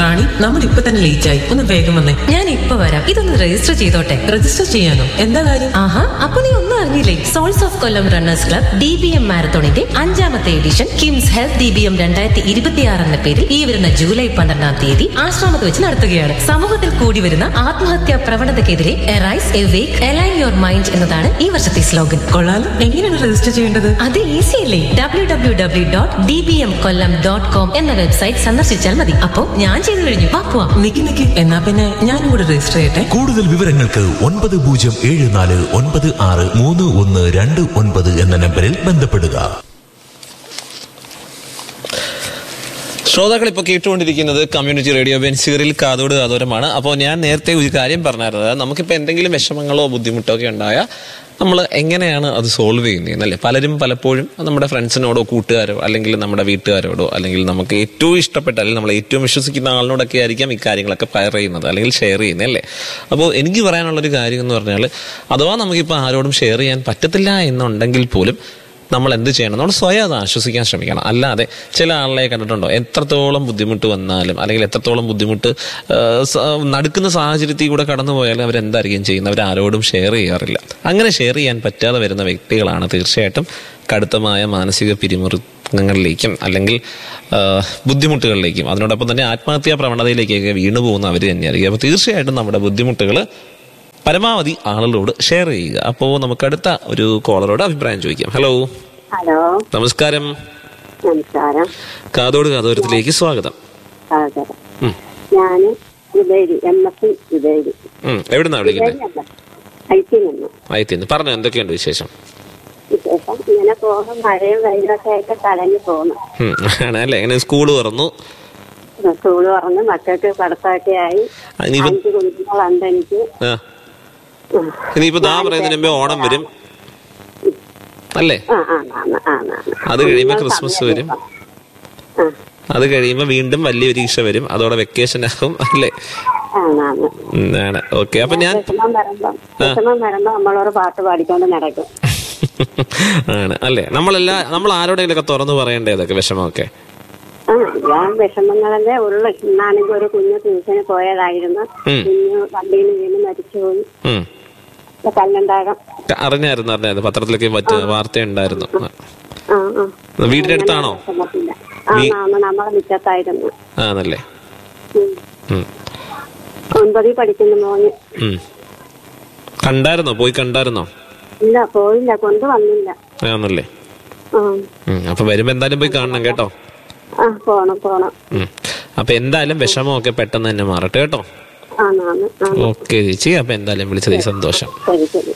റാണി നമ്മൾ ഇപ്പൊ തന്നെ ലേറ്റ് ആയി ഒന്ന് വേഗം വന്നേ ഞാൻ ഇപ്പൊ വരാം ഇതൊന്ന് രജിസ്റ്റർ ചെയ്തോട്ടെ രജിസ്റ്റർ ചെയ്യാനോ എന്താ കാര്യം ആഹാ അപ്പൊ നീ ഒന്നും അറിഞ്ഞില്ലേ souls of Kollam runners club D B M മാരത്തോണിന്റെ അഞ്ചാമത്തെ edition KIMS health D B M രണ്ടായിരത്തി ഇരുപത്തിയാറ് എന്ന പേരിൽ ഈ വരുന്ന ജൂലൈ പന്ത്രണ്ടാം തീയതി ആശ്രമത്ത് വെച്ച് നടത്തുകയാണ് സമൂഹത്തിൽ കൂടി വരുന്ന ആത്മഹത്യാ പ്രവണതയ്ക്കെതിരെ arise awake align your mind എന്നതാണ് ഈ വർഷത്തെ സ്ലോഗൻ കൊള്ളാലോ എങ്ങനെയാണ് രജിസ്റ്റർ ചെയ്യേണ്ടത് അത് ഈസി അല്ലേ W W W dot D B M Kollam dot com എന്ന വെബ്സൈറ്റ് സന്ദർശിച്ചാൽ മതി അപ്പോൾ ഞാൻ ചെയ്തു കഴിഞ്ഞു വാ പോവാം നിക്ക് നിക്ക് എന്നാ പിന്നെ ഞാനും കൂടെ രജിസ്റ്റർ ചെയ്യട്ടെ കൂടുതൽ വിവരങ്ങൾക്ക് ഒൻപത് പൂജ്യം ഏഴ് നാല് ഒൻപത് ആറ് മൂന്ന് ഒന്ന് രണ്ട് ഒൻപത് എന്ന നമ്പറിൽ ബന്ധപ്പെടുക ശ്രോതാക്കൾ ഇപ്പോൾ കേട്ടുകൊണ്ടിരിക്കുന്നത് കമ്മ്യൂണിറ്റി റേഡിയോ ബെൻസിയറിൽ കാതോട് കാതോരമാണ് അപ്പോൾ ഞാൻ നേരത്തെ ഒരു കാര്യം പറഞ്ഞിരുന്നത് നമുക്കിപ്പോൾ എന്തെങ്കിലും വിഷമങ്ങളോ ബുദ്ധിമുട്ടോ ഒക്കെ ഉണ്ടായാൽ നമ്മൾ എങ്ങനെയാണ് അത് സോൾവ് ചെയ്യുന്നതെന്നല്ലേ പലരും പലപ്പോഴും നമ്മുടെ ഫ്രണ്ട്സിനോടോ കൂട്ടുകാരോ അല്ലെങ്കിൽ നമ്മുടെ വീട്ടുകാരോടോ അല്ലെങ്കിൽ നമുക്ക് ഏറ്റവും ഇഷ്ടപ്പെട്ട അല്ലെങ്കിൽ നമ്മൾ ഏറ്റവും വിശ്വസിക്കുന്ന ആളിനോടൊക്കെ ആയിരിക്കാം ഇക്കാര്യങ്ങളൊക്കെ ഫയർ ചെയ്യുന്നത് അല്ലെങ്കിൽ ഷെയർ ചെയ്യുന്നത് അല്ലേ അപ്പോൾ എനിക്ക് പറയാനുള്ളൊരു കാര്യം എന്ന് പറഞ്ഞാൽ അഥവാ നമുക്കിപ്പോൾ ആരോടും ഷെയർ ചെയ്യാൻ പറ്റത്തില്ല എന്നുണ്ടെങ്കിൽ പോലും നമ്മൾ എന്ത് ചെയ്യണം നമ്മൾ സ്വയം അത് ആശ്വസിക്കാൻ ശ്രമിക്കണം അല്ലാതെ ചില ആളെ കണ്ടിട്ടുണ്ടോ എത്രത്തോളം ബുദ്ധിമുട്ട് വന്നാലും അല്ലെങ്കിൽ എത്രത്തോളം ബുദ്ധിമുട്ട് ആ, സ- നടുക്കുന്ന സാഹചര്യത്തിൽ കൂടെ കടന്നു പോയാലും അവരെന്തായിരിക്കും ചെയ്യുന്നത് അവർ ആരോടും ഷെയർ ചെയ്യാറില്ല അങ്ങനെ ഷെയർ ചെയ്യാൻ പറ്റാതെ വരുന്ന വ്യക്തികളാണ് തീർച്ചയായിട്ടും കടുത്തമായ മാനസിക പിരിമുറുക്കങ്ങളിലേക്കും അല്ലെങ്കിൽ ആ, ബുദ്ധിമുട്ടുകളിലേക്കും അതിനോടൊപ്പം തന്നെ ആത്മഹത്യാ പ്രവണതയിലേക്കൊക്കെ വീണു പോകുന്ന അവർ തന്നെയായിരിക്കും അപ്പോൾ തീർച്ചയായിട്ടും നമ്മുടെ ബുദ്ധിമുട്ടുകൾ പരമാവധി ആളുകളോട് ഷെയർ ചെയ്യുക അപ്പോൾ നമുക്ക് അടുത്ത ഒരു കോളറോട് അഭിപ്രായം ചോദിക്കാം ഹലോ ഹലോ നമസ്കാരം നമസ്കാരം കാതോട് കാതോരത്തിലേക്ക് സ്വാഗതം സഹോദരൻ ഉം. ഞാന് ഉദയരി എം എസ് ഉദയരി ഉം, എവിടുന്നാ വിളിക്കുന്നത് ഉദയരി ഐറ്റി നിന്ന് അയത്തിന്ന് പറഞ്ഞു എന്തൊക്കെയുണ്ട് വിശേഷം വിശേഷം ഇങ്ങനെ പോകും മഴയും വെയിലൊക്കെ ആയിട്ട് കലഞ്ഞു പോകുന്നു ഉം, ആണല്ലേ എങ്ങനെ സ്കൂൾ തുറന്നു സ്കൂള് തുറന്ന് മക്കൾക്ക് പഠിത്തമൊക്കെ ആയി ആ, ഇനിയിപ്പോ അഞ്ച് കുഞ്ഞുങ്ങളുണ്ട് എനിക്ക് ആ ഇനിയിപ്പോ ദാ പറയുന്നതിന് മുമ്പേ ഓണം വരും അല്ലേ ആ ആ ആണ് ആണ് ആണ് അത് കഴിയുമ്പോ ക്രിസ്മസ് വരും ആ അത് കഴിയുമ്പോ വീണ്ടും വലിയ പരീക്ഷ വരും അതോടെ വെക്കേഷൻ ആകും അല്ലേ ആണാണ് ഉം, ആണ് ഓക്കെ അപ്പൊ ഞാൻ വിഷമം വരുമ്പോ വിഷമം വരുമ്പോ നമ്മളോട് പാട്ട് പാടിക്കൊണ്ട് നടക്കും ആണ് അല്ലേ നമ്മളെല്ലാ നമ്മൾ ആരോടെങ്കിലും ഒക്കെ തുറന്നു പറയണ്ടേ അതൊക്കെ വിഷമമൊക്കെ ആ ഞാൻ വിഷമങ്ങളല്ലേ ഉള്ളു ഇന്നാണെങ്കിൽ ഒരു കുഞ്ഞ് ട്യൂഷന് പോയതായിരുന്നു ഉം. കുഞ്ഞ് വണ്ടിയിൽ വീണ് മരിച്ചുപോയി ഉം. ഇപ്പൊ കല്ലണ്ടാകം അറിഞ്ഞായിരുന്നു അറിഞ്ഞായിരുന്നു പത്രത്തിലൊക്കെ മറ്റു വാർത്ത ഉണ്ടായിരുന്നു ആ ആ വീടിന്റെ അടുത്താണോ വിഷമത്തില്ല ആ മാമ നമ്മളെ മിറ്റത്തായിരുന്നു ആണല്ലേ ഉം. ഉം. ഒൻപതിൽ പഠിക്കുന്ന മോന് ഉം. കണ്ടായിരുന്നോ പോയി കണ്ടായിരുന്നോ ഇല്ല പോയില്ല കൊണ്ടുവന്നില്ല ആണല്ലേ ആ ഉം. അപ്പൊ വരുമ്പോ എന്തായാലും പോയി കാണണം കേട്ടോ ആ പോണം പോണം ഉം. അപ്പൊ എന്തായാലും വിഷമമൊക്കെ പെട്ടെന്ന് തന്നെ മാറട്ടെ കേട്ടോ ആണാണ് ആ ഓക്കെ ചേച്ചി അപ്പൊ എന്തായാലും വിളിച്ചത് സന്തോഷം ശരി ശരി